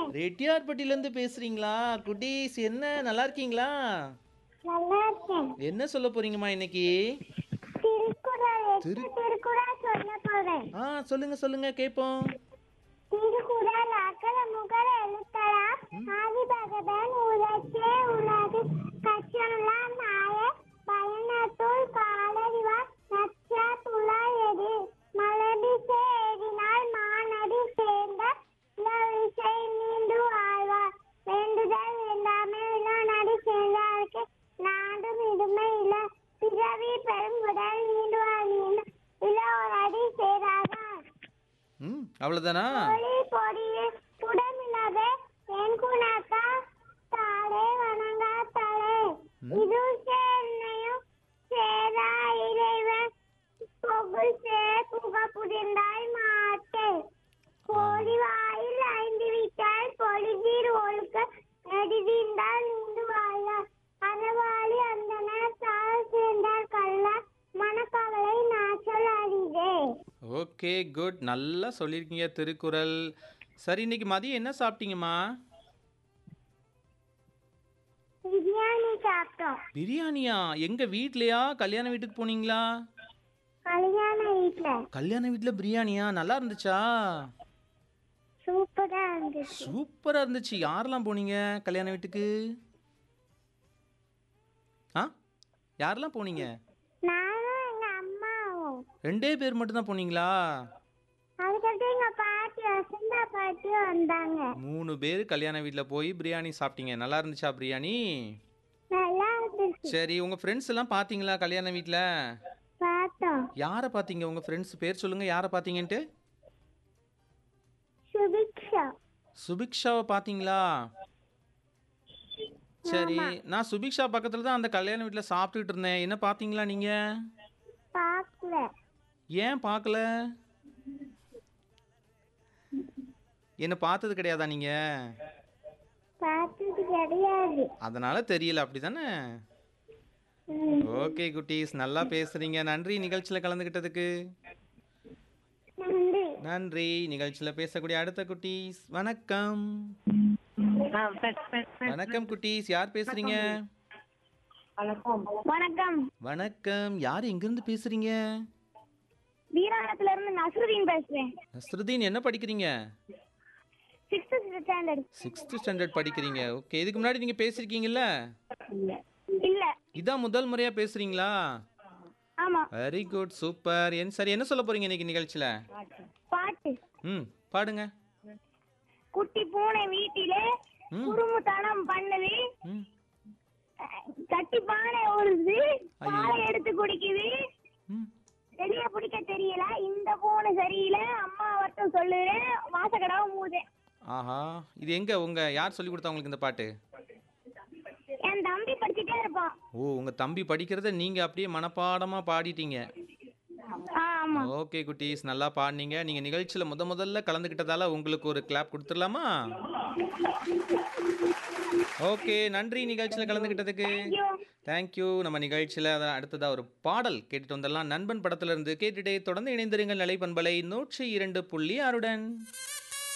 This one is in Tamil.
ரெட்டியார்பட்டில இருந்து பேசுறீங்களா குட்டீஸ் என்ன நல்லா இருக்கீங்களா நல்லா இருக்கேன் என்ன சொல்ல போறீங்கம்மா இன்னைக்கு திருக்குறள் திரு- எட்டு திருக்குறள் சொல்ல போறேன் ஆ சொல்லுங்க சொல்லுங்க கேட்போம் திருக்குறள் அகல முகல எழுத்தலாம் ஆதி பகவன் உலகே உலகு கச்சனலாம் நாய பயணத்துள் காலறிவா நச்சா துளாயது மலடி சேரினால் மானடி சேர்ந்த இளவிசை மீண்டு வாழ்வார் வேண்டுதல் வேண்டாமே இளநடி சேர்ந்தாருக்கு நாடும் இடுமை இள பிறவி பெருங்குடல் மீண்டு வாழ்ந்த இள ஒரு அடி சேராதார் ம் அவ்வளோதானா பொலி பொடியே புடமில்லாதே என் குணத்தா தாளே வணங்கா தலை இது சேர்னையும் சேரா இறைவன் பொகுள் சேர் புக புதிர்ந்தாய் மாட்டே கோழி வாயில் ஐந்து விட்டால் பொலிதீர் ஒழுக்க நெடுதிந்தால் நின்று வாழ அறவாளி அந்தனர் சால் சேர்ந்தார் கள்ள மனக்கவலை நாச்சல் அறிதே ஓகே குட் நல்லா சொல்லியிருக்கீங்க திருக்குறள் சரி இன்னைக்கு மதியம் என்ன சாப்பிட்டீங்கம்மா பிரியாணி சாப்பிட்டோம் பிரியாணியா எங்க வீட்லயா கல்யாண வீட்டுக்கு போனீங்களா கல்யாண வீட்ல கல்யாண வீட்டில் பிரியாணியா நல்லா இருந்துச்சா சூப்பரா இருந்துச்சு சூப்பராக இருந்துச்சு யாரெல்லாம் போனீங்க கல்யாண வீட்டுக்கு ஆ யாரெல்லாம் போனீங்க நானும் எங்க அம்மாவும் ரெண்டே பேர் மட்டும்தான் போனீங்களா அதுக்கப்புறம் எங்க பாட்டி வசந்தா பாட்டியும் வந்தாங்க மூணு பேர் கல்யாண வீட்டில் போய் பிரியாணி சாப்பிட்டீங்க நல்லா இருந்துச்சா பிரியாணி நல்லா இருந்துச்சு சரி உங்கள் ஃப்ரெண்ட்ஸ் எல்லாம் பார்த்தீங்களா கல்யாண வீட்டில் பார்த்தோம் யாரை பார்த்தீங்க உங்கள் ஃப்ரெண்ட்ஸ் பேர் சொல்லுங்கள் யாரை பார்த்தீங்கன்ட்டு சுபிக்ஷா சுபிக்ஷாவை பார்த்தீங்களா சரி நான் சுபிக்ஷா பக்கத்தில் தான் அந்த கல்யாண வீட்டில் சாப்பிட்டுட்டு இருந்தேன் என்ன பார்த்தீங்களா நீங்கள் பார்க்கல ஏன் பார்க்கல என்ன பார்த்தது கிடையாதா நீங்கள் பார்த்தது கிடையாது அதனால தெரியல அப்படி தானே ம், ஓகே குட்டீஸ் நல்லா பேசுறீங்க நன்றி நிகழ்ச்சியில் கலந்துக்கிட்டதுக்கு நன்றி நன்றி நிகழ்ச்சியில் பேசக்கூடிய அடுத்த குட்டீஸ் வணக்கம் வணக்கம் குட்டீஸ் யார் பேசுறீங்க வணக்கம் வணக்கம் யார் எங்கிருந்து பேசுறீங்க வீராணத்துல இருந்து நஸ்ருதீன் பேசுறேன் நஸ்ருதீன் என்ன படிக்கிறீங்க சிக்ஸ்த் ஸ்டாண்டர்ட் சிக்ஸ்த் ஸ்டாண்டர்ட் படிக்கிறீங்க ஓகே இதுக்கு முன்னாடி நீங்க பேசியிருக்கீங்கல்ல இல்ல இதான் முதல் முறையா பேசுறீங்களா ஆமா வெரி குட் சூப்பர் என் சரி என்ன சொல்ல போறீங்க இன்னைக்கு நிகழ்ச்சியில பாட்டு ம் பாடுங்க குட்டி பூனை வீட்டிலே ம். குறுமுத்தனம் பண்ணுது ம் கட்டி பானை ஓடுது பாலை எடுத்து குடிக்குது ம் வெளிய பிடிக்க தெரியல இந்த பூனை சரியில்லை அம்மா வரட்டும் சொல்லுறேன் வாசக்கடாவை மூதேன் ஆஹா இது எங்க உங்க யார் சொல்லி கொடுத்தா உங்களுக்கு இந்த பாட்டு என் தம்பி படிச்சுட்டே இருப்பான் ஓ உங்க தம்பி படிக்கிறத நீங்க அப்படியே மனப்பாடமா பாடிட்டீங்க ஆ, ஆமா ஓகே குட்டீஸ் நல்லா பாடினீங்க நீங்க நிகழ்ச்சியில முத முதல்ல கலந்துக்கிட்டதால உங்களுக்கு ஒரு கிளாப் கொடுத்துடலாமா ஓகே நன்றி நிகழ்ச்சியில கலந்துக்கிட்டதுக்கு தேங்க்யூ நம்ம நிகழ்ச்சியில் அடுத்ததாக ஒரு பாடல் கேட்டுட்டு வந்துடலாம் நண்பன் படத்துல இருந்து கேட்டுட்டே தொடர்ந்து இணைந்திருங்கள் நிலை பண்பலை நூற்றி இரண்டு புள்ளி ஆறுடன்